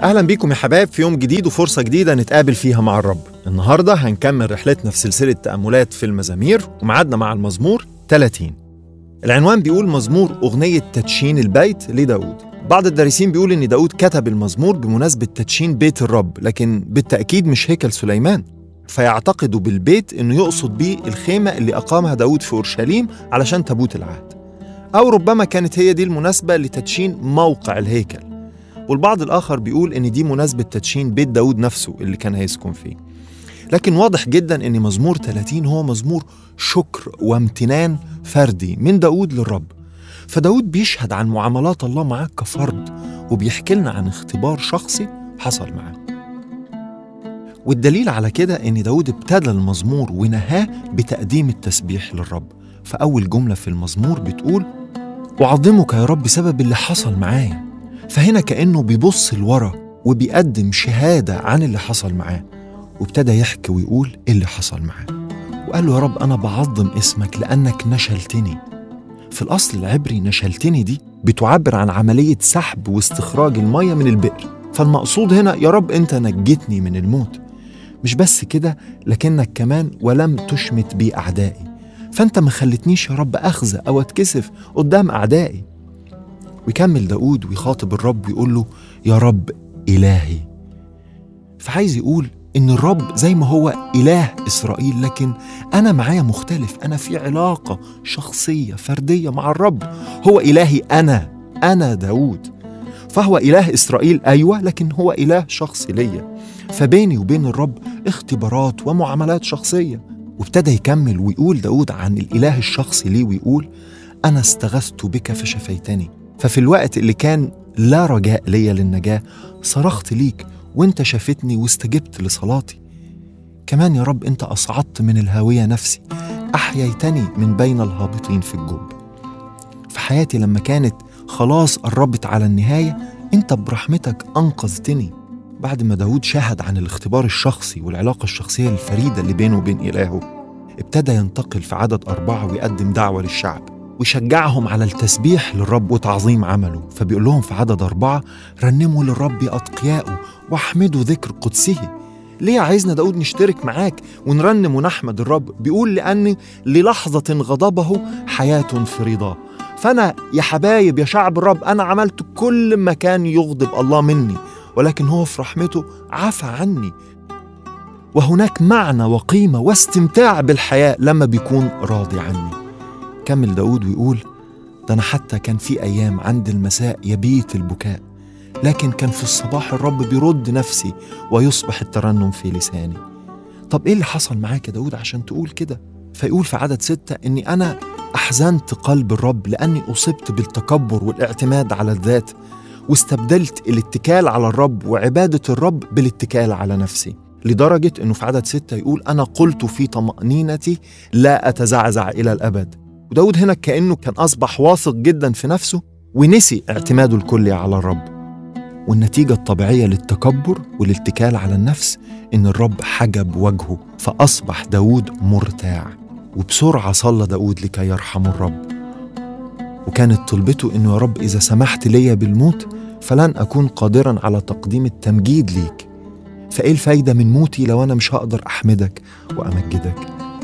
أهلا بيكم يا حبايب في يوم جديد وفرصة جديدة نتقابل فيها مع الرب النهاردة هنكمل رحلتنا في سلسلة تأملات في المزامير ومعادنا مع المزمور 30 العنوان بيقول مزمور أغنية تدشين البيت لداود بعض الدارسين بيقول إن داود كتب المزمور بمناسبة تدشين بيت الرب لكن بالتأكيد مش هيكل سليمان فيعتقدوا بالبيت إنه يقصد بيه الخيمة اللي أقامها داود في أورشليم علشان تابوت العهد أو ربما كانت هي دي المناسبة لتدشين موقع الهيكل والبعض الآخر بيقول إن دي مناسبة تدشين بيت داود نفسه اللي كان هيسكن فيه لكن واضح جدا إن مزمور 30 هو مزمور شكر وامتنان فردي من داود للرب فداود بيشهد عن معاملات الله معاه كفرد وبيحكي لنا عن اختبار شخصي حصل معاه والدليل على كده إن داود ابتدى المزمور ونهاه بتقديم التسبيح للرب فأول جملة في المزمور بتقول أعظمك يا رب بسبب اللي حصل معايا فهنا كأنه بيبص لورا وبيقدم شهادة عن اللي حصل معاه وابتدى يحكي ويقول إيه اللي حصل معاه وقال له يا رب أنا بعظم اسمك لأنك نشلتني في الأصل العبري نشلتني دي بتعبر عن عملية سحب واستخراج المية من البئر فالمقصود هنا يا رب أنت نجتني من الموت مش بس كده لكنك كمان ولم تشمت بي أعدائي فأنت ما خلتنيش يا رب أخزى أو أتكسف قدام أعدائي ويكمل داود ويخاطب الرب ويقول له يا رب إلهي فعايز يقول إن الرب زي ما هو إله إسرائيل لكن أنا معايا مختلف أنا في علاقة شخصية فردية مع الرب هو إلهي أنا أنا داود فهو إله إسرائيل أيوة لكن هو إله شخصي ليا فبيني وبين الرب اختبارات ومعاملات شخصية وابتدى يكمل ويقول داود عن الإله الشخصي ليه ويقول أنا استغثت بك فشفيتني ففي الوقت اللي كان لا رجاء ليا للنجاة صرخت ليك وانت شافتني واستجبت لصلاتي كمان يا رب انت أصعدت من الهاوية نفسي أحييتني من بين الهابطين في الجب في حياتي لما كانت خلاص قربت على النهاية انت برحمتك أنقذتني بعد ما داود شاهد عن الاختبار الشخصي والعلاقة الشخصية الفريدة اللي بينه وبين إلهه ابتدى ينتقل في عدد أربعة ويقدم دعوة للشعب ويشجعهم على التسبيح للرب وتعظيم عمله فبيقول لهم في عدد أربعة رنموا للرب أتقياءه واحمدوا ذكر قدسه ليه عايزنا داود نشترك معاك ونرنم ونحمد الرب بيقول لأن للحظة غضبه حياة في رضاه فأنا يا حبايب يا شعب الرب أنا عملت كل ما كان يغضب الله مني ولكن هو في رحمته عفى عني وهناك معنى وقيمة واستمتاع بالحياة لما بيكون راضي عني كمل داود ويقول ده أنا حتى كان في أيام عند المساء يبيت البكاء لكن كان في الصباح الرب بيرد نفسي ويصبح الترنم في لساني طب إيه اللي حصل معاك يا داود عشان تقول كده فيقول في عدد ستة إني أنا أحزنت قلب الرب لأني أصبت بالتكبر والاعتماد على الذات واستبدلت الاتكال على الرب وعبادة الرب بالاتكال على نفسي لدرجة أنه في عدد ستة يقول أنا قلت في طمأنينتي لا أتزعزع إلى الأبد وداود هنا كأنه كان أصبح واثق جدا في نفسه ونسي اعتماده الكلي على الرب والنتيجة الطبيعية للتكبر والاتكال على النفس إن الرب حجب وجهه فأصبح داود مرتاع وبسرعة صلى داود لكي يرحمه الرب وكانت طلبته إنه يا رب إذا سمحت ليا بالموت فلن أكون قادرا على تقديم التمجيد ليك فإيه الفايدة من موتي لو أنا مش هقدر أحمدك وأمجدك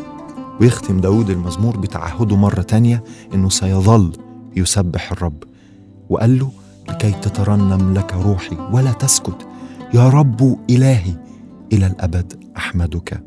ويختم داود المزمور بتعهده مرة تانية إنه سيظل يسبح الرب وقال له لكي تترنم لك روحي ولا تسكت يا رب إلهي إلى الأبد أحمدك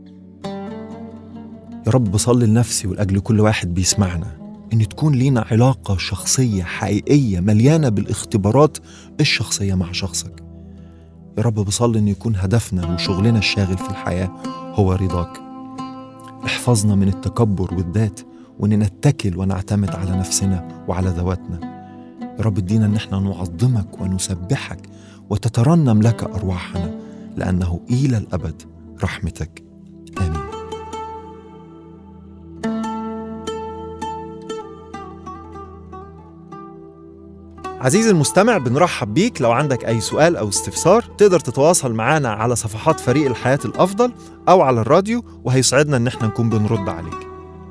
يا رب بصلي لنفسي ولأجل كل واحد بيسمعنا إن تكون لينا علاقة شخصية حقيقية مليانة بالاختبارات الشخصية مع شخصك يا رب بصلي إن يكون هدفنا وشغلنا الشاغل في الحياة هو رضاك احفظنا من التكبر والذات وإن نتكل ونعتمد على نفسنا وعلى ذواتنا يا رب ادينا إن احنا نعظمك ونسبحك وتترنم لك أرواحنا لأنه إلى الأبد رحمتك آمين عزيزي المستمع بنرحب بيك لو عندك أي سؤال أو استفسار تقدر تتواصل معنا على صفحات فريق الحياة الأفضل أو على الراديو وهيسعدنا إن احنا نكون بنرد عليك